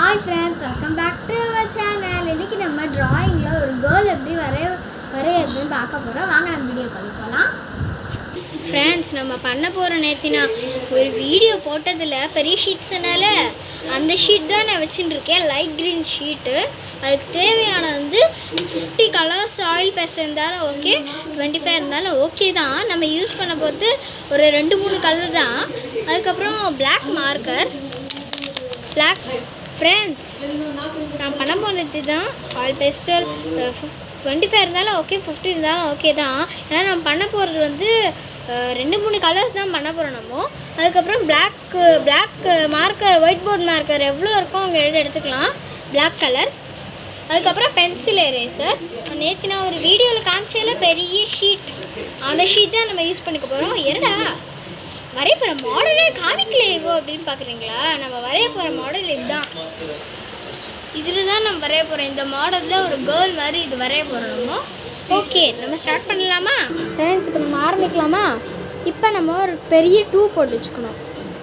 Hi friends welcome back to our channel இன்னைக்கு நம்ம டிராயிங்கில் ஒரு கேர்ள் எப்படி வரைய வரையறதுன்னு பார்க்க போகிறோம் வாங்க நம்ம வீடியோ பண்ணி போகலாம் ஃப்ரெண்ட்ஸ் நம்ம பண்ண போகிற நேற்று நான் ஒரு வீடியோ போட்டதில் பெரிய ஷீட் சொன்னால அந்த ஷீட் தான் நான் வச்சுட்டு இருக்கேன் லைட் க்ரீன் ஷீட்டு அதுக்கு தேவையான வந்து ஃபிஃப்டி கலர்ஸ் ஆயில் பேஸ்ட் இருந்தாலும் ஓகே டுவெண்ட்டி ஃபைவ் இருந்தாலும் ஓகே தான் நம்ம யூஸ் பண்ண போது ஒரு ரெண்டு மூணு கலர் தான் அதுக்கப்புறம் பிளாக் மார்க்கர் பிளாக் ஃப்ரெண்ட்ஸ் நான் பண்ண போனது தான் ஆல் பெஸ்டல் டுவெண்ட்டி ஃபைவ் இருந்தாலும் ஓகே ஃபிஃப்டி இருந்தாலும் ஓகே தான் ஏன்னா நம்ம பண்ண போகிறது வந்து அஹ், ரெண்டு மூணு கலர்ஸ் தான் பண்ண போகிறோம் நம்ம அதுக்கப்புறம் black black marker white board marker எவ்வளோ இருக்கோ அவங்க எடுத்து எடுத்துக்கலாம் பிளாக் கலர் அதுக்கப்புறம் பென்சில் எரேசர் நேற்று நான் ஒரு வீடியோவில் காமிச்சதில் பெரிய ஷீட் அந்த ஷீட் தான் நம்ம யூஸ் பண்ணிக்க போகிறோம் என்னடா வரைய போகிற மாடலே காமிக்கலையோ அப்படின்னு பார்க்குறீங்களா நம்ம வரைய போகிற மாடல் இதுதான் இதில் தான் நம்ம வரைய போகிறோம் இந்த மாடலில் ஒரு கேர்ள் மாதிரி இது வரைய போகிறோம் நம்ம ஓகே நம்ம ஸ்டார்ட் பண்ணலாமா ஃப்ரெண்ட்ஸ் இப்போ நம்ம ஆரம்பிக்கலாமா இப்போ நம்ம ஒரு பெரிய டூ போட்டு வச்சுக்கணும்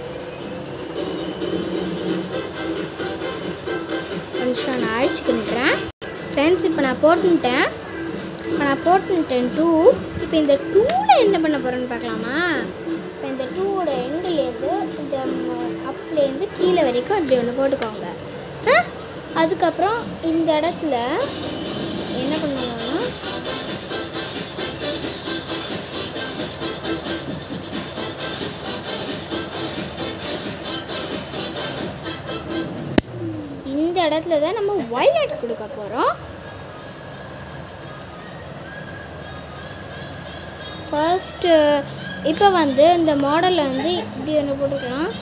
கொஞ்சம் நான் அழிச்சுக்கின்றேன் ஃப்ரெண்ட்ஸ் இப்போ நான் போட்டுட்டேன் இப்போ நான் போட்டுட்டேன் டூ இப்போ இந்த டூவில் என்ன பண்ண போகிறேன்னு பார்க்கலாமா இப்போ இந்த டூவோட எண்டுலேருந்து இந்த அப்லேருந்து கீழே வரைக்கும் இப்படி ஒன்று போட்டுக்கோங்க ஆ? அதுக்கப்புறம் இந்த இடத்துல என்ன பண்ணணும்னா இந்த இடத்துல தான் நம்ம வயலட் கொடுக்க போகிறோம் ஃபர்ஸ்ட்டு இப்போ வந்து இந்த மாடலில் வந்து இப்படி ஒன்று போட்டுக்கலாம்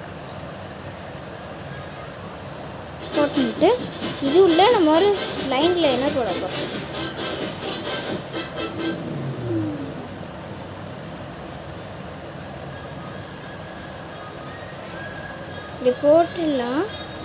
போட்டுட்டு இது உள்ள நம்ம ஒரு லைனில் என்ன போட போகிறோம் இப்படி போட்டுடலாம்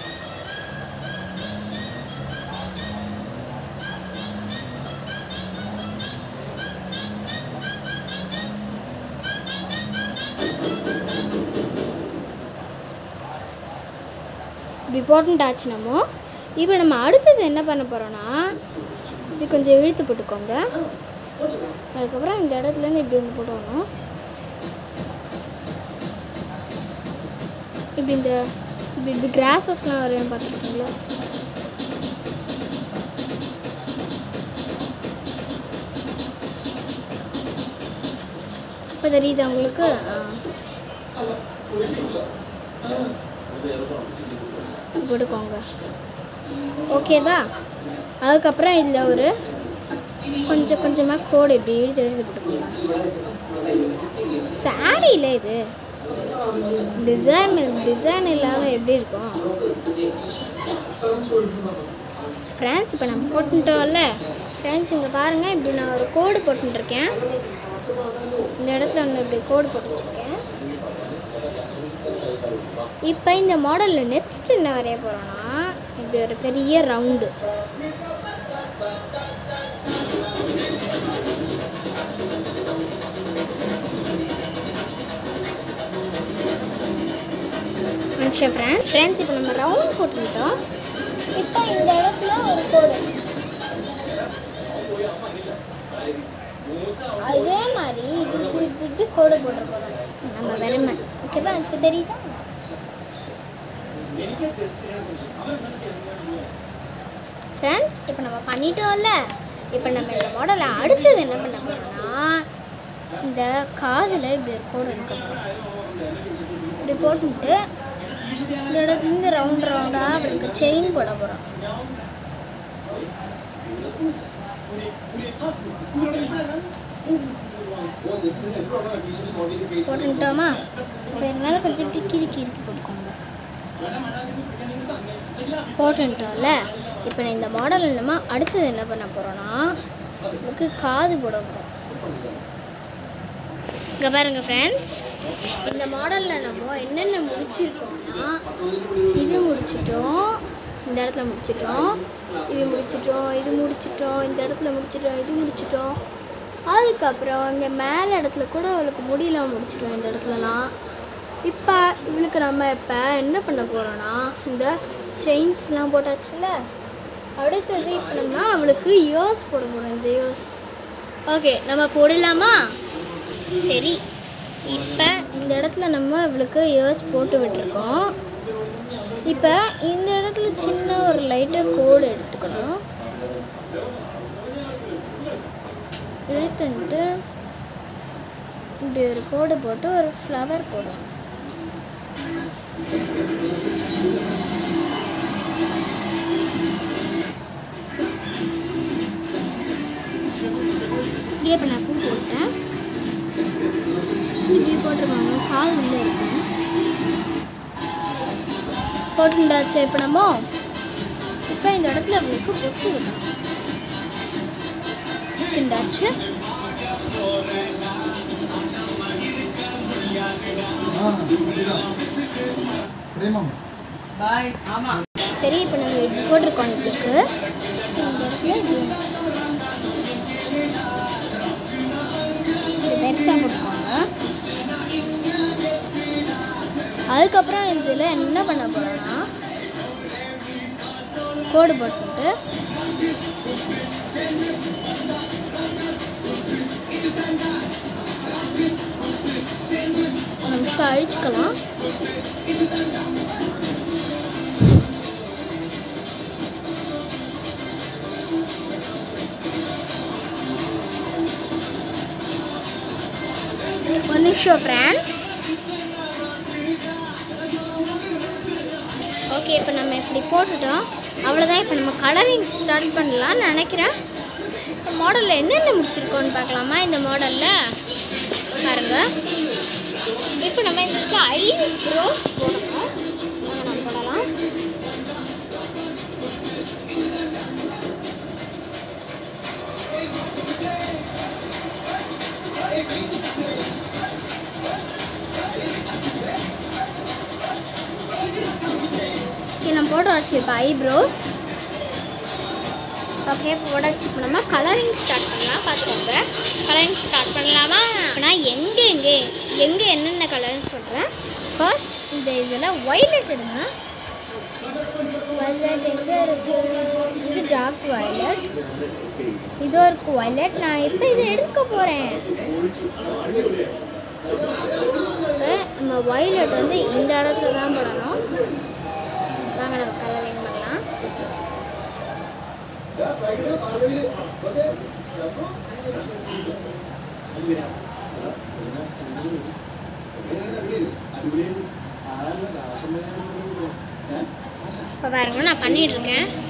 இப்படி போட்டுட்டாச்சு நம்ம இப்போ நம்ம அடுத்தது என்ன பண்ண போகிறோன்னா இது கொஞ்சம் இழுத்து போட்டுக்கோங்க அதுக்கப்புறம் இந்த இடத்துலேருந்து இப்படி ஒன்று போட்டுக்கணும் இப்படி இந்த இப்படி இப்படி கிராஸஸ்லாம் வரையும் பார்த்துருக்கீங்களா இப்போ தெரியுதா உங்களுக்கு ஆ. போட்டுக்கோங்க ஓகேவா அதுக்கப்புறம் இதில் ஒரு கொஞ்சம் கொஞ்சமாக கோடு இப்படி இழுத்து இழுத்து போட்டுக்கோங்க சாரியில் இது டிசைன் டிசைன் இல்லாமல் எப்படி இருக்கும் ஃப்ரெண்ட்ஸ் இப்போ நம்ம போட்டுட்டோம்ல ஃப்ரெண்ட்ஸ் இங்கே பாருங்கள் இப்படி நான் ஒரு கோடு போட்டுருக்கேன் இந்த இடத்துல ஒன்று இப்படி கோடு போட்டு வச்சுருக்கேன் இப்போ இந்த மாடலில் நெக்ஸ்ட் என்ன வரைய போகிறோன்னா இப்படி ஒரு பெரிய ரவுண்டு நிமிஷம் ஃப்ரெண்ட் ஃப்ரெண்ட்ஸ் இப்போ நம்ம ரவுண்ட் போட்டுக்கிட்டோம் இப்போ இந்த இடத்துல ஒரு கோடு அதே மாதிரி இப்படி இப்படி இப்படி இப்படி கோடு போட்டு போகிறோம் நம்ம வெறுமை ஓகேவா இப்போ தெரியுதா ஃப்ரெண்ட்ஸ் இப்போ நம்ம பண்ணிட்டோம்ல இப்போ நம்ம இந்த மாடலை அடுத்தது என்ன பண்ண போகிறோம்னா இந்த காதில் இப்படி ஒரு கோடு எடுக்க போகிறோம் இப்படி போட்டுட்டு இந்த இடத்துலேருந்து ரவுண்ட் ரவுண்டாக அவளுக்கு செயின் போட போகிறோம் போட்டுட்டோமா இப்போ இது மேலே கொஞ்சம் இப்படி கிறுக்கி இறுக்கி போட்டுக்கோங்க போட்டுட்டோம்ல இப்போ நான் இந்த மாடல் என்னமா அடுத்தது என்ன பண்ண போகிறோன்னா நமக்கு காது போட போகிறோம் இங்கே பாருங்க ஃப்ரெண்ட்ஸ் இந்த மாடலில் நம்ம என்னென்ன முடிச்சிருக்கோம்னா இது முடிச்சிட்டோம் இந்த இடத்துல முடிச்சிட்டோம் இது முடிச்சிட்டோம் இது முடிச்சிட்டோம் இந்த இடத்துல முடிச்சிட்டோம் இது முடிச்சிட்டோம் அதுக்கப்புறம் இங்கே மேலே இடத்துல கூட அவளுக்கு முடியல முடிச்சிட்டோம் இந்த இடத்துலலாம் இப்போ இவளுக்கு நம்ம இப்போ என்ன பண்ண போகிறோன்னா இந்த செயின்ஸ்லாம் போட்டாச்சுல அடுத்தது இப்போ நம்ம அவளுக்கு இயர்ஸ் போட போகிறோம் இந்த இயர்ஸ் ஓகே நம்ம போடலாமா சரி இப்போ இந்த இடத்துல நம்ம இவளுக்கு இயர்ஸ் போட்டு விட்டுருக்கோம் இப்போ இந்த இடத்துல சின்ன ஒரு லைட்டாக கோடு எடுத்துக்கணும் எடுத்துட்டு இப்படி ஒரு கோடு போட்டு ஒரு ஃப்ளவர் போடணும் இங்கே இப்போ நான் பூ போட்டேன் இப்படி போட்டிருக்காங்க கால் உள்ளே இருக்கும் போட்டுண்டாச்சு இப்போ நம்ம இப்போ இந்த இடத்துல அவளுக்கு பொட்டு விடணும் வச்சுண்டாச்சு பிரேமம் பாய் ஆமா சரி இப்போ நம்ம இப்படி போட்டிருக்கோம் இவளுக்கு இந்த இடத்துல இப்படி இப்படி பெருசாக போட்டுக்கோங்க அதுக்கப்புறம் இதில் என்ன பண்ண போகிறோன்னா கோடு போட்டுட்டு ஒரு நிமிஷம் அழிச்சுக்கலாம் ஒரு நிமிஷம் ஃப்ரெண்ட்ஸ் ஓகே இப்போ நம்ம இப்படி போட்டுட்டோம் அவ்வளோதான் இப்போ நம்ம கலரிங் ஸ்டார்ட் பண்ணலாம்னு நினைக்கிறேன் மாடலில் என்னென்ன முடிச்சிருக்கோன்னு பார்க்கலாமா இந்த மாடலில் பாருங்க இப்போ நம்ம இந்த இடத்துல ஐ ரோஸ் போடணும் வாங்க நம்ம போடலாம் ஓகே நம்ம போட்டு வச்சு இப்போ ஐப்ரோஸ் ஓகே போடாச்சு இப்போ நம்ம கலரிங் ஸ்டார்ட் பண்ணலாம் பார்த்துக்கோங்க கலரிங் ஸ்டார்ட் பண்ணலாமா நான் எங்கே எங்கே எங்கே என்னென்ன கலர்னு சொல்கிறேன் ஃபர்ஸ்ட் இந்த இதில் ஒய்லெட் எடுங்க வயலட் எங்கே இருக்குது இது டார்க் வயலட் இதோ இருக்கு வயலட் நான் இப்போ இதை எடுக்க போகிறேன் நம்ம வயலட் வந்து இந்த இடத்துல தான் போடணும் வாங்க நம்ம கலரிங் பண்ணலாம் இப்போ பாருங்க நான் பண்ணிட்டு இருக்கேன்